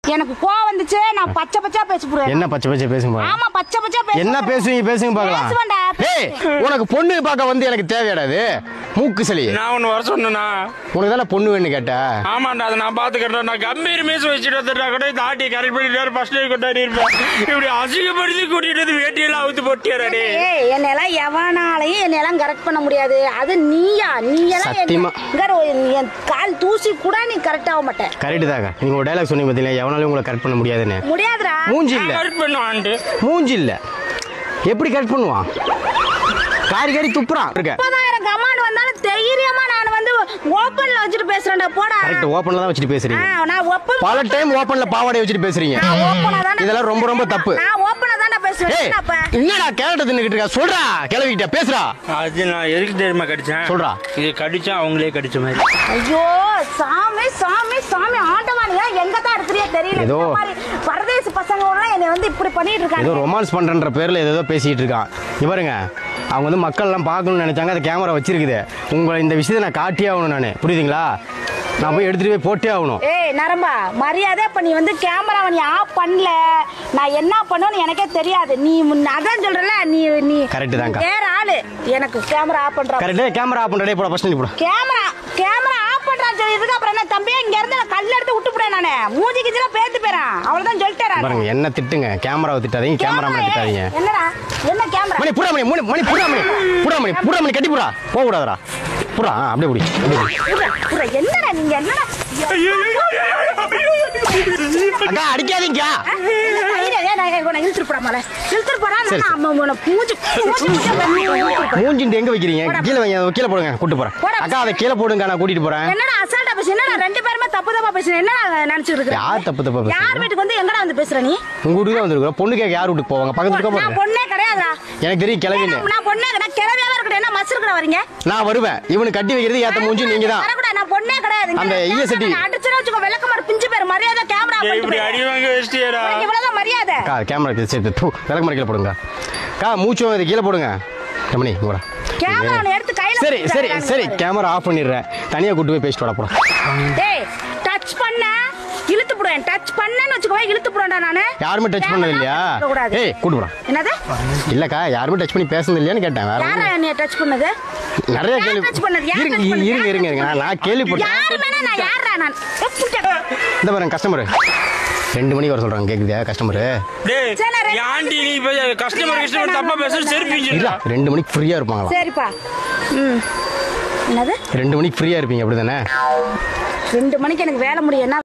எனக்கு கோவம் வந்துச்சு நான் பச்சை பச்சா பேச போறேன் என்ன பச்சை பச்சை பேசுங்க பாக்கலாம். ஆமா பச்சை பச்சா பேச என்ன பேசுவீங்க பேசுங்க பார்க்கலாம் பேசுவேன்டா, ஏய் உனக்கு பொண்ணு பார்க்க வந்து எனக்கு தேவையாடா இது மூக்கு சளி நான் ஒன்று வர சொன்னேனா உனக்கு தானே பொண்ணு வேணும் கேட்ட ஆமாண்டா அதை நான் பார்த்துக்கிறேன் நான் கம்பீர் மீஸ் வச்சுட்டு வந்துட்டா கூட இந்த ஆட்டி கரெக்ட் பண்ணிட்டு ஃபர்ஸ்ட் கொண்டாடி இருப்பேன் இப்படி அசிங்கப்படுத்தி கூட்டிட்டு வந்து வேட்டியெல்லாம் அவுத்து போட்டியாரே ஏய் என்னெல்லாம் எவனாலையும் என்னெல்லாம் கரெக்ட் பண்ண முடியாது அது நீயா நீ எல்லாம் சத்தியமா. என்ன- இங்க ஒரு என் கால் தூசி கூட நீ கரெக்ட் ஆக மாட்ட கரெக்டு தாங்க நீங்க ஒரு டைலாக் சொன்னீங்க பார்த்தீங்களா எவனாலும் உங்களை கரெக்ட் பண்ண முடியாதுன்னு முடியாதுடா மூஞ்சி இல்ல கரெக்ட் பண்ணுவான்ட்டு மூஞ்சி இல்ல எப்படி கரெக்ட் பண்ணுவான் காரி காரி துப்புறான் இருக்க முப்பதாயிரம் கமாண்ட் வந்தாலும் தைரியமா நான் வந்து ஓப்பன்ல வச்சுட்டு பேசுறேன்டா போடா கரெக்ட் ஓப்பன்ல தான் வச்சுட்டு பேசுறீங்க ஆ, நான் ஓப்பன் பல டைம் ஓப்பன்ல பாவாடை வச்சுட்டு பேசுறீங்க நான் ஓப்பனா தானே இதெல்லாம் ரொம்ப ரொம்ப தப்பு நான் ஓப்பனா தானே பேசுவேன் ஏய் என்னப்பா? என்னடா கேரட்ட தின்னுகிட்டு இருக்கா சொல்றா கிளவிக்கிட்ட பேசுறா அது நான் எதுக்கு தெரியுமா கடிச்சேன் சொல்றா. இது கடிச்சா அவங்களே கடிச்ச மாதிரி ஐயோ சாமி சாமி சாமி ஆண்டவானியா எங்க தான் இருக்கிறியா தெரியல ஏதோ- இந்த மாதிரி பரதேசி பசங்களோட என்னை வந்து இப்படி பண்ணிட்டு ஏதோ இருக்காங்க ரொமான்ஸ் பண்றன்ற பேர்ல ஏதோ பேசிட்டு இருக்கான் இவருங்க அவங்க வந்து மக்கள் எல்லாம் பார்க்கணும்னு நினைச்சாங்க அந்த கேமரா வச்சிருக்குது உங்களை இந்த விஷயத்தை நான் காட்டியே ஆகணும் நான் புரியுதுங்களா நான் போய் எடுத்துட்டு போய் போட்டே ஆகணும் ஏய் நரம்பா மரியாதை இப்ப நீ வந்து கேமராவை நீ ஆஃப் பண்ணல நான் என்ன பண்ணுவேன்னு எனக்கே தெரியாது நீ முன்ன- அதான் சொல்றல நீ நீ Correct தான்க்கா. வேற ஆளு எனக்கு கேமரா ஆஃப் பண்ற கரெக்டா கேமரா ஆஃப் பண்ணுறே போட ஃபர்ஸ்ட் நீ போட கேமரா கேமரா ஆஃப் பண்றான்னு சொல்லியதுக்கு அப்புறம் என்ன தம்பி இங்க இருந்து நான் கல்ல எடுத்து விட்டு போறேன் நானு மூஞ்சி கிச்சில பேத்து போறேன் அவ்வளவுதான் சொல்லிட்டேன் நானு. பாருங்க என்ன திட்டுங்க கேமராவை திட்டாதீங்க கேமரா கேமரா, திட்டாதீங்க ஏய், என்னடா என்ன கேமரா மணி புறா மணி மணி மணி புறா மணி புறா மணி புறா மணி கட்டி புறா போக கூடாதா புறா ஆ, அப்படியே புடி அப்படியே புடி. புர்ரா, புர்ரா, என்னடா நீங்க என்னடா அக்கா அடிக்காதீங்க ஆ, ஐயா, ஏன் நான் இவனை இழுத்துட்டு போடா மேல. இழுத்துட்டு போடா, சரி, நான் அம்மா உன்னை மூஞ்சி- மூஞ்சி மூஞ்சி பண்ணி இழுத்துட்டு போறேன். மூஞ்சிட்டு எங்க வைக்கிறீங்க கீழே வைங்க அதை கீழே போடுங்க கூட்டு போறேன் போடா. அக்கா அதை கீழே போடுங்க நான் கூட்டிட்டு போறேன் என்னடா அசால்ட்டா பேசு, என்னடா ரெண்டு பேருமே தப்பு தப்பா பேசுறீங்க? என்னடா நினைச்சிட்டு இருக்கிற? யார் தப்பு தப்பா பேசுறீங்க? யார் வீட்டுக்கு வந்து எங்கடா வந்து பேசுற நீ? உங்க வீட்டுக்கு தான் வந்திருக்கிறோம் பொண்ணு கேட்க யார் வீட்டுக்கு போவாங்க பக்கத்து வீட்டுக்கு நான் போவாங்க பொண்ணே கிடையாதுடா. எனக்கு தெரியும் கிளவின்னு நான் பொண்ணே நான் கிளவியாவே இருக்கட்டும், என்ன மசுருக்குடா வரீங்க? நான் வருவேன் இவனுக்கு கட்டி வைக்கிறது ஏத்த மூஞ்சி நீங்க தான் வரக்கூடாது, நான் பொண்ணே கிடையாது. இங்க அந்த கேமரா ESD நான் அடிச்சேன்னு வச்சுக்கோ, விளக்கமாறு பிஞ்சு போயிரும். மரியாதை கேமரா ஆஃப் பண்ணிட்டு இப்படி போயிரு. அடி வாங்க வச்சிட்டியடா உனக்கு இவ்வளவுதான் மரியாதை அக்கா கேமரா சரி தூ விளக்கு மாதிரி கீழே போடுங்க அக்கா மூச்சு இது கீழே போடுங்க ரமணி இங்க வாடா. கேமரா ஒண்ணு எடுத்து கையில சரி சரி பிடிச்சாங்க சரி பாரு. கேமரா ஆஃப் பண்ணிடுறேன் தனியா கூட்டு போய் பேசிட்டு வாடா போடா டேய் டச் பண்ண இழுத்து போடுவேன் டச் பண்ணேன்னு வச்சுக்கோ இழுத்து போடுவேன்டா நானு யாருமே டச் பண்ணது இல்லையா கூடாது. ஏய் கூட்டு போடா என்னது இல்லக்கா யாருமே டச் பண்ணி பேசுனது இல்லையான்னு கேட்டேன் வேற யாரா ஒண்ணும் என்னைய டச் பண்ணது இல்ல. நிறைய யார் கேள்வி touch பண்ணது? யார் இருங்க touch பண்ணது? இருங்க யார் இருங்க touch இருங்க நான் நான் கேள்விப்பட்டேன் யாரு மேல நான் யாரா நான் ஏ, புடிச்சா. இந்த பாருங்க கஸ்டமர் ரெண்டு மணிக்கு வர சொல்றாங்க கேக்குதா கஸ்டமர் டேய் சரி, நான் ரெண்டு ஆண்டி நீ இப்ப கஸ்டமர் கஸ்டமர் தப்பா பேசுற இல்ல செருப்பிங்க ரெண்டு மணிக்கு ஃப்ரீயா இருப்பாங்களா சரிப்பா ம் என்னது ரெண்டு மணிக்கு ஃப்ரீயா இருப்பீங்க அப்படிதானே ரெண்டு மணிக்கு எனக்கு வேலை முடியும் என்ன